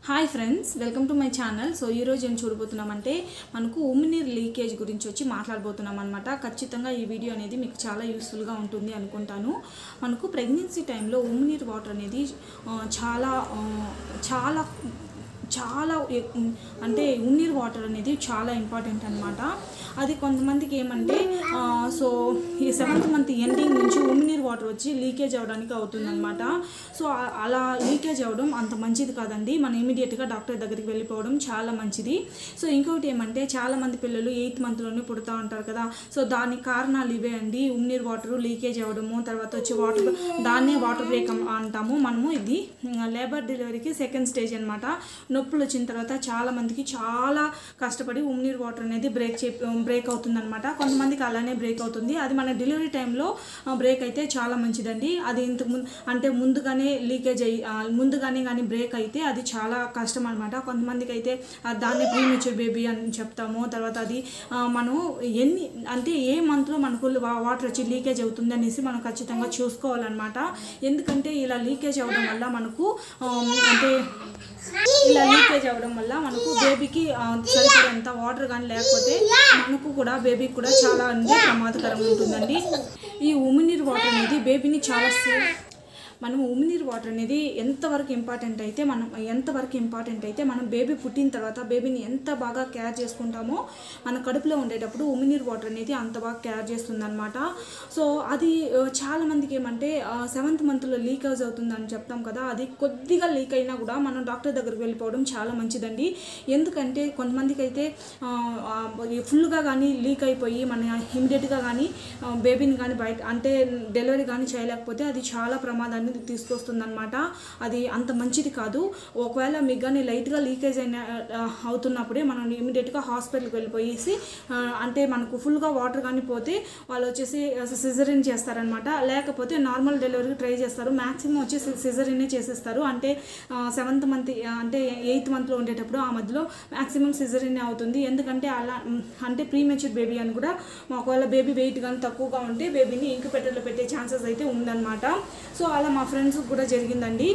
hi friends welcome to my channel so ఈరోజు ఏం చూడబోతున్నామంటే మనకు ఉమ్మినీర్ లీకేజ్ గురించి వచ్చి మాట్లాడబోతున్నాం అనమాట ఖచ్చితంగా ఈ వీడియో అనేది మీకు చాలా యూస్ఫుల్గా ఉంటుంది అనుకుంటాను మనకు ప్రెగ్నెన్సీ టైంలో ఉమ్మినీర్ వాటర్ అనేది ఆ, చాలా ఆ, చాలా చాలా ఎ- అంటే ఉన్నీర్ వాటర్ అనేది చాలా ఇంపార్టెంట్ అనమాట అది కొంతమందికి ఏమంటే ఆ, సో ఈ సెవెంత్ మంత్ ఎండింగ్ నుంచి ఉమ్మినీర్ వాటర్ వచ్చి లీకేజ్ అవ్వడానికి అవుతుందన్నమాట సో ఆ- అలా లీకేజ్ అవ్వడం అంత మంచిది కాదండి మనం ఇమీడియట్గా డాక్టర్ దగ్గరికి వెళ్ళిపోవడం చాలా మంచిది సో ఇంకొకటి ఏమంటే చాలా మంది పిల్లలు ఎయిత్ మంత్లోనే పుడతా ఉంటారు కదా సో దానికి కారణాలు ఇవే అండి ఉమ్నీర్ వాటర్ లీకేజ్ అవ్వడము తర్వాత వచ్చి వాటర్ దాన్నే వాటర్ బ్రేక్ అంటాము మనము ఇది లేబర్ డెలివరీకి సెకండ్ స్టేజ్ అనమాట నొప్పులు వచ్చిన తర్వాత చాలా మందికి చాలా కష్టపడి ఉమ్నీర్ వాటర్ అనేది బ్రేక్ చే బ్రేక్ అవుతుందన్నమాట కొంతమందికి అలానే బ్రేక్ అవుతుంది అది మన డెలివరీ టైంలో బ్రేక్ అయితే చాలా మంచిదండి అది ఇంత ముందు అంటే ముందుగానే లీకేజ్ అయ్యి ఆ, ముందుగానే కానీ బ్రేక్ అయితే అది చాలా కష్టం అనమాట కొంతమందికి అయితే ఆ, దాన్ని ప్రీమెచ్యూర్ బేబీ అని చెప్తాము తర్వాత అది ఆ, మనం ఎన్ని అంటే ఏ మంత్లో మనకు వా- వాటర్ వచ్చి లీకేజ్ అవుతుంది అనేసి మనం ఖచ్చితంగా చూసుకోవాలన్నమాట ఎందుకంటే ఇలా లీకేజ్ అవ్వడం వల్ల మనకు ఆ, అంటే ఇలా లీకేజ్ అవ్వడం వల్ల మనకు బేబీకి ఆ, సరిపడేంత వాటర్ కానీ లేకపోతే మనకు కూడా బేబీకి కూడా చాలా అంటే ప్రమాదకరంగా ఉంటుందండి ఈ ఉమినీర్ వాటర్ అనేది బేబీని చాలా సేఫ్ మనం ఉమినీర్ వాటర్ అనేది ఎంతవరకు ఇంపార్టెంట్ అయితే మనం ఎంతవరకు ఇంపార్టెంట్ అయితే మనం బేబీ పుట్టిన తర్వాత బేబీని ఎంత బాగా కేర్ చేసుకుంటామో మన కడుపులో ఉండేటప్పుడు ఉమినీర్ వాటర్ అనేది అంత బాగా కేర్ చేస్తుంది అనమాట సో అది ఆ, చాలా మందికి ఏమంటే సెవెంత్ మంత్లో లీకేజ్ అవుతుందని చెప్తాం కదా అది కొద్దిగా లీక్ అయినా కూడా మనం డాక్టర్ దగ్గరికి వెళ్ళిపోవడం చాలా మంచిదండి ఎందుకంటే కొంతమందికి అయితే ఫుల్గా కానీ లీక్ అయిపోయి మన ఇమీడియట్గా కానీ బేబీని కానీ బయట అంటే డెలివరీ కానీ చేయలేకపోతే అది చాలా ప్రమాదాన్ని తీసుకొస్తుంది అనమాట అది అంత మంచిది కాదు ఒకవేళ మీకు కానీ లైట్గా లీకేజ్ అయిన ఆ, అవుతున్నప్పుడే మనం ఇమీడియట్గా హాస్పిటల్కి వెళ్ళిపోయేసి ఆ, అంటే మనకు ఫుల్గా వాటర్ కానీ పోతే వాళ్ళు వచ్చేసి సిజరిన్ చేస్తారనమాట లేకపోతే నార్మల్ డెలివరీకి ట్రై చేస్తారు మ్యాక్సిమం వచ్చి సిజరినే చేసేస్తారు అంటే సెవెంత్ మంత్ అంటే ఎయిత్ మంత్లో ఉండేటప్పుడు ఆ మధ్యలో మ్యాక్సిమం సిజరినే అవుతుంది ఎందుకంటే అలా మ్, అంటే ప్రీమెచ్యూర్ బేబీ అని కూడా ఒకవేళ బేబీ వెయిట్ కానీ తక్కువగా ఉంటే బేబీని ఇంక్యుబేటర్లో పెట్టే ఛాన్సెస్ అయితే ఉందన్నమాట సో అలా మా ఫ్రెండ్స్కి కూడా జరిగిందండి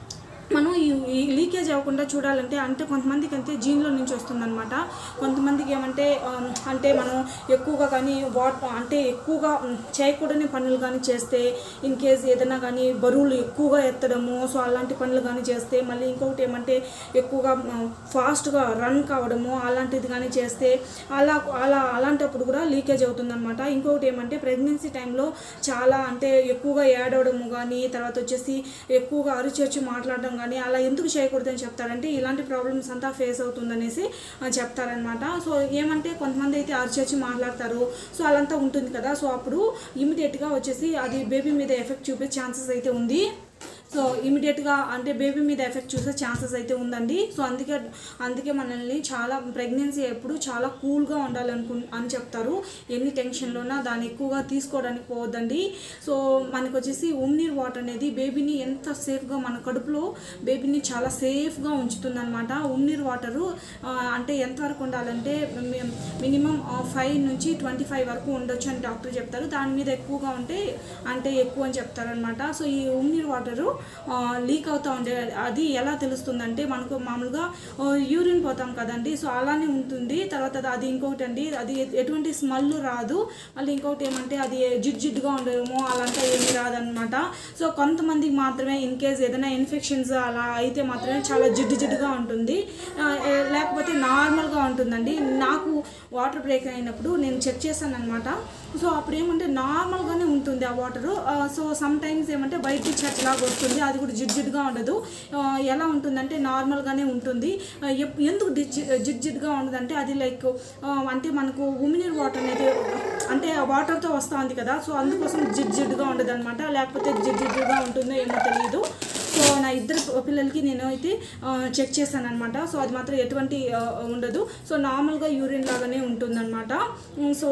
మనం ఈ ఈ లీకేజ్ అవ్వకుండా చూడాలంటే అంటే కొంతమందికి అయితే జీన్లో నుంచి వస్తుందన్నమాట కొంతమందికి ఏమంటే ఆమ్, అంటే మనం ఎక్కువగా కానీ వాట్ అంటే ఎక్కువగా ఉమ్, చేయకూడని పనులు కానీ చేస్తే ఇన్ కేస్ ఏదైనా కానీ బరువులు ఎక్కువగా ఎత్తడము సో అలాంటి పనులు కానీ చేస్తే మళ్ళీ ఇంకొకటి ఏమంటే ఎక్కువగా ఫాస్ట్గా రన్ కావడము అలాంటిది కానీ చేస్తే అలా అలా అలాంటప్పుడు కూడా లీకేజ్ అవుతుందన్నమాట ఇంకొకటి ఏమంటే ప్రెగ్నెన్సీ టైంలో చాలా అంటే ఎక్కువగా ఏడవడము కానీ తర్వాత వచ్చేసి ఎక్కువగా అరిచేర్చి మాట్లాడడం కానీ అలా ఎందుకు చేయకూడదని చెప్తారంటే ఇలాంటి ప్రాబ్లమ్స్ అంతా ఫేస్ అవుతుందనేసి ఆ, చెప్తారనమాట సో ఏమంటే కొంతమంది అయితే అరిచేర్చి మాట్లాడతారు సో అలంతా ఉంటుంది కదా సో అప్పుడు ఇమీడియట్గా వచ్చేసి అది బేబీ మీద ఎఫెక్ట్ చూపే ఛాన్సెస్ అయితే ఉంది సో ఇమీడియట్గా అంటే బేబీ మీద ఎఫెక్ట్ చూసే ఛాన్సెస్ అయితే ఉందండి సో అందుకే అందుకే మనల్ని చాలా ప్రెగ్నెన్సీ ఎప్పుడు చాలా కూల్గా ఉండాలనుకు అని చెప్తారు ఎన్ని టెన్షన్లోనా దాన్ని ఎక్కువగా తీసుకోవడానికి పోవద్దండి సో మనకు వచ్చేసి ఉమ్నీర్ వాటర్ అనేది బేబీని ఎంత సేఫ్గా మన కడుపులో బేబీని చాలా సేఫ్గా ఉంచుతుంది అనమాట ఉమ్నీర్ వాటరు అంటే ఎంతవరకు ఉండాలంటే మినిమం ఫైవ్ నుంచి ట్వంటీ ఫైవ్ వరకు ఉండొచ్చు అని డాక్టర్ చెప్తారు దాని మీద ఎక్కువగా ఉంటే అంటే ఎక్కువ అని చెప్తారనమాట సో ఈ ఉమ్నీర్ వాటరు లీక్ అవుతూ ఉండే అది ఎలా తెలుస్తుందంటే మనకు మామూలుగా యూరిన్ పోతాం కదండి సో అలానే ఉంటుంది తర్వాత అది- అది ఇంకొకటి అండి అది ఎ- ఎటువంటి స్మెల్ రాదు మళ్ళీ ఇంకొకటి ఏమంటే అది జిడ్ జిడ్డుగా ఉండడము అలాంటి ఏమీ రాదనమాట సో కొంతమందికి మాత్రమే ఇన్ కేస్ ఏదైనా ఇన్ఫెక్షన్స్ అలా అయితే మాత్రమే చాలా జిడ్డు జిడ్డుగా ఉంటుంది ఆ, ఏ- లేకపోతే నార్మల్గా ఉంటుందండి నాకు వాటర్ బ్రేక్ అయినప్పుడు నేను చెక్ చేశాను అనమాట సో అప్పుడు ఏమంటే నార్మల్గానే ఉంటుంది ఆ వాటరు సో సమ్ టైమ్స్ ఏమంటే బయట చచ్చలాగా వస్తుంది అది కూడా జిడ్ జిడ్గా ఉండదు ఆ, ఎలా ఉంటుందంటే నార్మల్గానే ఉంటుంది ఆ, ఎప్- ఎందుకు జిడ్ జిడ్ జిడ్గా ఉండదంటే అది లైక్ అంటే మనకు ఉమినీర్ వాటర్ అనేది అంటే ఆ వాటర్తో వస్తూ ఉంది కదా సో అందుకోసం జిడ్ జిడ్గా ఉండదు అనమాట లేకపోతే జిడ్ జిడ్గా ఉంటుందో ఏమో తెలియదు సో నా ఇద్దరు పిల్లలకి నేను అయితే చెక్ చేశాను అనమాట సో అది మాత్రం ఎటువంటి ఆ, ఉండదు సో నార్మల్గా యూరిన్ లాగానే ఉంటుందన్నమాట ఉమ్, సో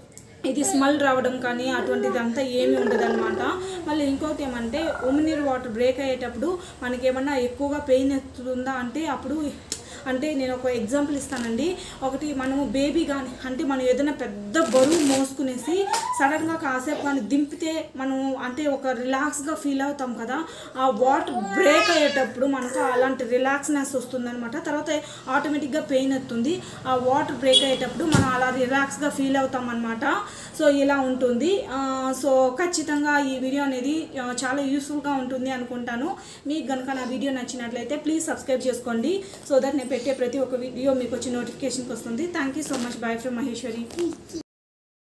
ఇది స్మెల్ రావడం కానీ అటువంటిది అంతా ఏమీ ఉండదన్నమాట మళ్ళీ ఇంకోటి ఏమంటే ఉమినీరు వాటర్ బ్రేక్ అయ్యేటప్పుడు మనకి ఏమన్నా ఎక్కువగా పెయిన్ ఎత్తుందా అంటే అప్పుడు అంటే నేను ఒక ఎగ్జాంపుల్ ఇస్తానండి ఒకటి మనము బేబీ కానీ అంటే మనం ఏదైనా పెద్ద బరువు మోసుకునేసి సడన్గా కాసేపు కానీ దింపితే మనం అంటే ఒక రిలాక్స్గా ఫీల్ అవుతాం కదా ఆ వాటర్ బ్రేక్ అయ్యేటప్పుడు మనకు అలాంటి రిలాక్స్నెస్ వస్తుందన్నమాట తర్వాత ఆటోమేటిక్గా పెయిన్ వస్తుంది ఆ వాటర్ బ్రేక్ అయ్యేటప్పుడు మనం అలా రిలాక్స్గా ఫీల్ అవుతాం అనమాట సో ఇలా ఉంటుంది ఆ, సో ఖచ్చితంగా ఈ వీడియో అనేది ఆ, చాలా యూస్ఫుల్గా ఉంటుంది అనుకుంటాను మీకు కనుక నా వీడియో నచ్చినట్లయితే ప్లీజ్ సబ్స్క్రైబ్ చేసుకోండి సో దట్ నేను పెట్టే ప్రతి ఒక్క వీడియో మీకు వచ్చి నోటిఫికేషన్కి వస్తుంది thank you so much bye from Maheshwari